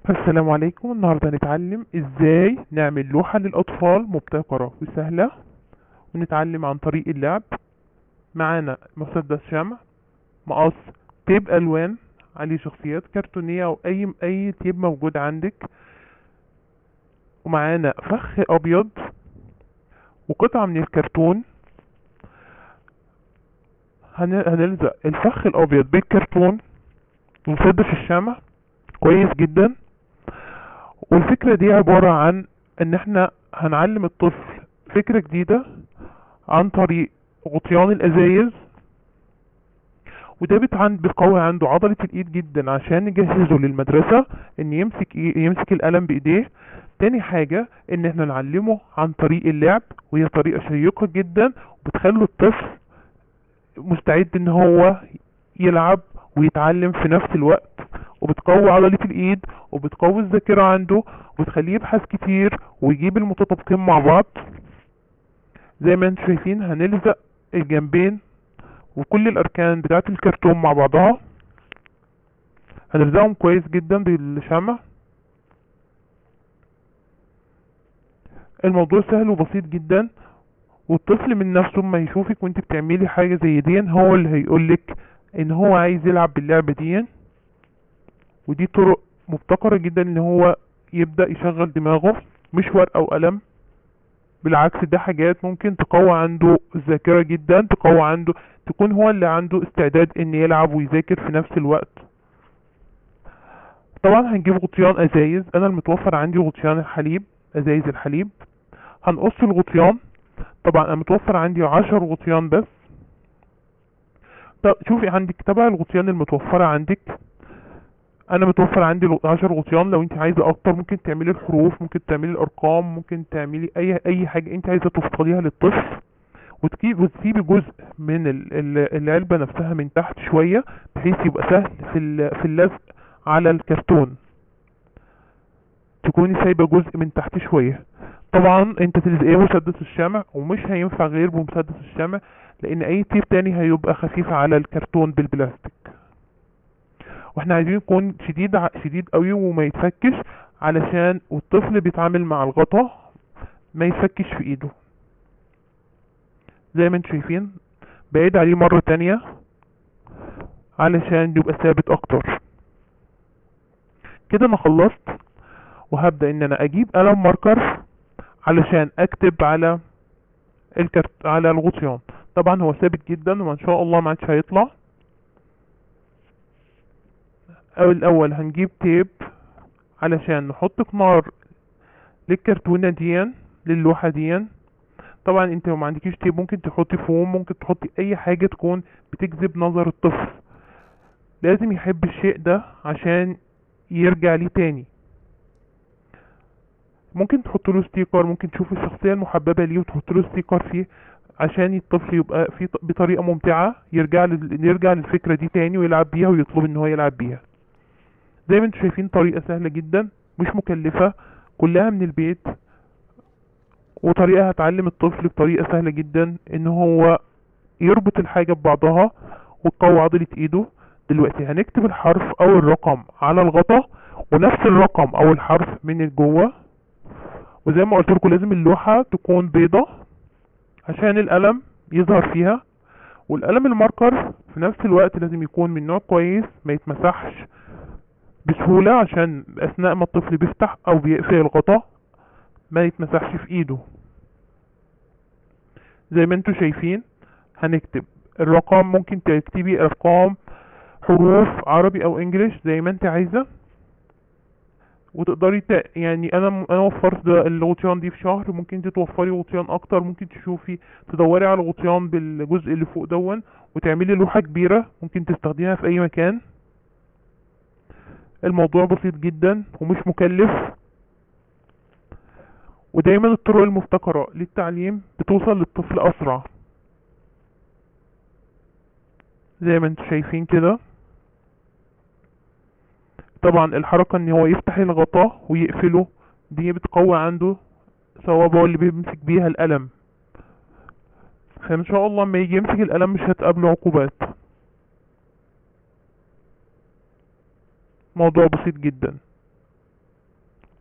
السلام عليكم النهاردة هنتعلم ازاي نعمل لوحة للأطفال مبتكرة وسهلة ونتعلم عن طريق اللعب معانا مسدس شمع مقص تيب ألوان عليه شخصيات كرتونية أو أي أي تيب موجود عندك ومعانا فخ أبيض وقطعة من الكرتون هن- هنلزق الفخ الأبيض بالكرتون ومسدس الشمع كويس جدا والفكرة دي عبارة عن ان احنا هنعلم الطفل فكرة جديدة عن طريق غطيان الازايز وده بتعن بتقوي عنده عضلة الايد جدا عشان نجهزه للمدرسة ان يمسك إيه يمسك القلم بايديه تاني حاجة ان احنا نعلمه عن طريق اللعب وهي طريقة شيقة جدا وبتخلي الطفل مستعد ان هو يلعب ويتعلم في نفس الوقت وبتقوي عضلة الايد وبتقوي الذاكرة عنده وبتخليه يبحث كتير ويجيب المتطابقين مع بعض زي ما انتم شايفين هنلزق الجنبين وكل الاركان بتاعة الكرتون مع بعضها هنلزقهم كويس جدا بالشمع الموضوع سهل وبسيط جدا والطفل من نفسه ما يشوفك وانت بتعملي حاجة زي دي هو اللي هيقولك ان هو عايز يلعب باللعبة دي ودي طرق مبتكرة جدا ان هو يبدأ يشغل دماغه مش ورقة وقلم بالعكس ده حاجات ممكن تقوي عنده الذاكرة جدا تقوي عنده تكون هو اللي عنده استعداد ان يلعب ويذاكر في نفس الوقت طبعا هنجيب غطيان ازايز انا المتوفر عندي غطيان الحليب ازايز الحليب هنقص الغطيان طبعا انا متوفر عندي عشر غطيان بس طب شوفي عندك تبع الغطيان المتوفرة عندك انا متوفر عندي الغ- عشر غطيان لو انت عايزة اكتر ممكن تعملي الحروف ممكن تعملي الارقام ممكن تعملي اي اي حاجة انت عايزة توصليها للطفل وتجيب وتسيبي جزء من ال- ال- العلبة نفسها من تحت شوية بحيث يبقى سهل في ال- في اللزق على الكرتون تكوني سايبة جزء من تحت شوية طبعا انت تلزقيه مسدس الشمع ومش هينفع غير بمسدس الشمع لان اي تيب تاني هيبقى خفيف على الكرتون بالبلاستيك واحنا عايزين يكون شديد ع- شديد قوي وما يتفكش علشان والطفل بيتعامل مع الغطا ما يتفكش في ايده زي ما انتم شايفين بعيد عليه مرة تانية علشان يبقى ثابت اكتر كده انا خلصت وهبدأ ان انا اجيب قلم ماركر علشان اكتب على الكرت على الغطيان طبعا هو ثابت جدا وان شاء الله ما عادش هيطلع او الاول هنجيب تيب علشان نحط قنار للكرتونة دي للوحة دي طبعا انت لو ما عندكيش تيب ممكن تحطي فوم ممكن تحطي اي حاجة تكون بتجذب نظر الطفل لازم يحب الشيء ده عشان يرجع ليه تاني ممكن تحط له ستيكر ممكن تشوف الشخصية المحببة ليه وتحط له ستيكر فيه عشان الطفل يبقى في بطريقة ممتعة يرجع لل... يرجع للفكرة دي تاني ويلعب بيها ويطلب ان هو يلعب بيها زي ما انتم شايفين طريقة سهلة جدا مش مكلفة كلها من البيت وطريقة هتعلم الطفل بطريقة سهلة جدا ان هو يربط الحاجة ببعضها وتقوي عضلة ايده دلوقتي هنكتب الحرف او الرقم على الغطا ونفس الرقم او الحرف من جوه وزي ما قلت لكم لازم اللوحة تكون بيضة عشان القلم يظهر فيها والقلم الماركر في نفس الوقت لازم يكون من نوع كويس ما يتمسحش بسهولة عشان اثناء ما الطفل بيفتح او بيقفل الغطا ما يتمسحش في ايده زي ما انتم شايفين هنكتب الرقم ممكن تكتبي ارقام حروف عربي او انجليش زي ما انت عايزة وتقدري ت... يعني انا انا وفرت ده- الغطيان دي في شهر ممكن انت توفري غطيان اكتر ممكن تشوفي تدوري على غطيان بالجزء اللي فوق دون وتعملي لوحة كبيرة ممكن تستخدمها في اي مكان الموضوع بسيط جدا ومش مكلف ودايما الطرق المبتكرة للتعليم بتوصل للطفل اسرع زي ما انتم شايفين كده طبعا الحركة ان هو يفتح الغطاء ويقفله دي بتقوي عنده صوابعه اللي بيمسك بيها القلم فان شاء الله لما يجي يمسك القلم مش هتقابله عقوبات موضوع بسيط جدا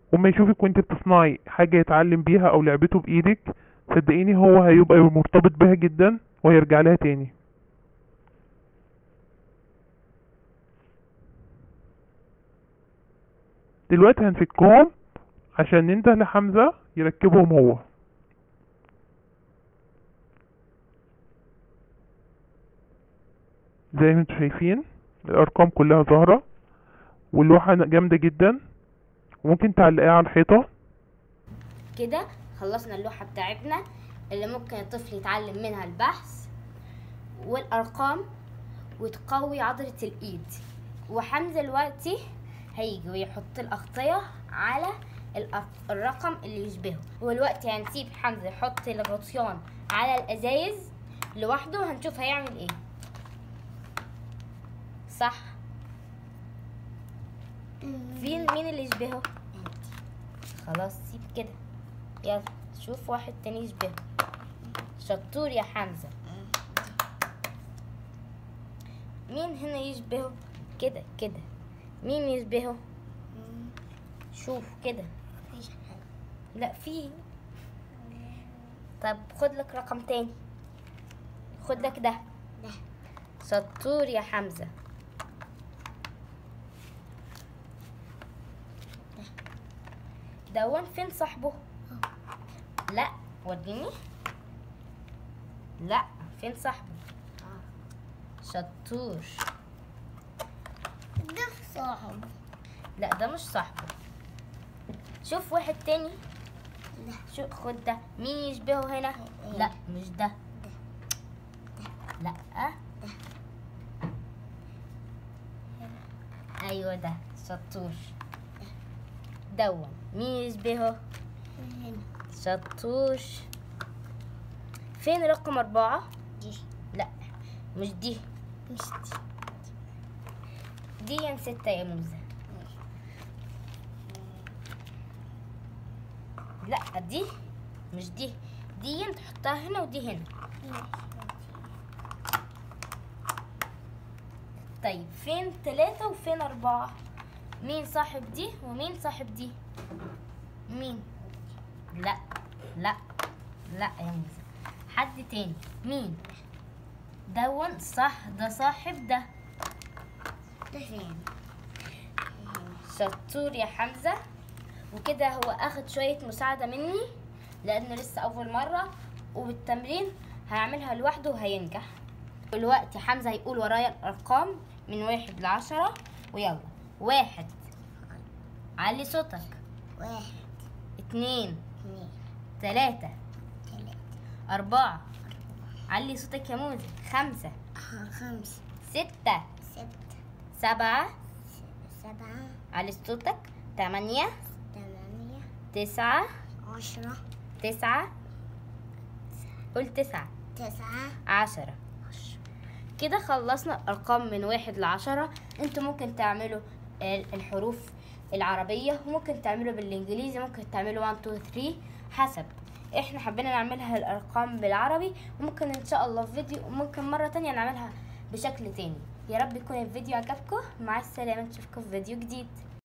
وما يشوفك وانت بتصنعي حاجة يتعلم بيها او لعبته بايدك صدقيني هو هيبقى مرتبط بها جدا وهيرجع لها تاني دلوقتي هنفكهم عشان ننده لحمزة يركبهم هو زي ما انتم شايفين الارقام كلها ظاهرة واللوحة جامدة جدا وممكن تعلقيها على الحيطة كده خلصنا اللوحة بتاعتنا اللي ممكن الطفل يتعلم منها البحث والأرقام وتقوي عضلة الإيد وحمزة دلوقتي هيجي ويحط الأغطية على الأر- الرقم اللي يشبهه ودلوقتي هنسيب حمزة يحط الغطيان على الأزايز لوحده وهنشوف هيعمل ايه صح فين مين اللي يشبهه خلاص سيب كده يلا شوف واحد تاني يشبهه شطور يا حمزة مين هنا يشبهه كده كده مين يشبهه شوف كده لا في طب خد لك رقم تاني خد لك ده ده. شطور يا حمزة دون فين صاحبه لا وديني لا فين صاحبه شطور ده صاحب لا ده مش صاحبه شوف واحد تاني ده. شوف خد ده مين يشبهه هنا لا مش ده لا ايوه ده شطور دون مين يشبهه هنا شطور فين رقم أربعة دي لا مش دي مش دي دي ستة يا موزة لا دي مش دي دي تحطها هنا ودي هنا طيب فين تلاتة وفين أربعة مين صاحب دي ومين صاحب دي مين لا لا لا يا موزة حد تاني مين دون صح ده صاحب ده ده فين شطور يا حمزة وكده هو اخد شوية مساعدة مني لانه لسه اول مرة وبالتمرين هيعملها لوحده وهينجح دلوقتي حمزة هيقول ورايا الارقام من واحد لعشرة ويلا واحد علي صوتك واحد اتنين اثنين تلاتة ثلاثة اربعة علي صوتك يا موزة خمسة خمسة ستة ستة سبعة سبعة علي صوتك تمانية ثمانية تسعة عشرة تسعة قول تسعة تسعة عشرة كده خلصنا الأرقام من واحد لعشرة انتوا ممكن تعملوا ال- الحروف العربية وممكن تعملوا بالإنجليزي ممكن تعملوا 1 2 3 حسب احنا حبينا نعملها الأرقام بالعربي وممكن إن شاء الله في فيديو وممكن مرة تانية نعملها بشكل تاني يا رب يكون الفيديو عجبكم مع السلامة نشوفكم في فيديو جديد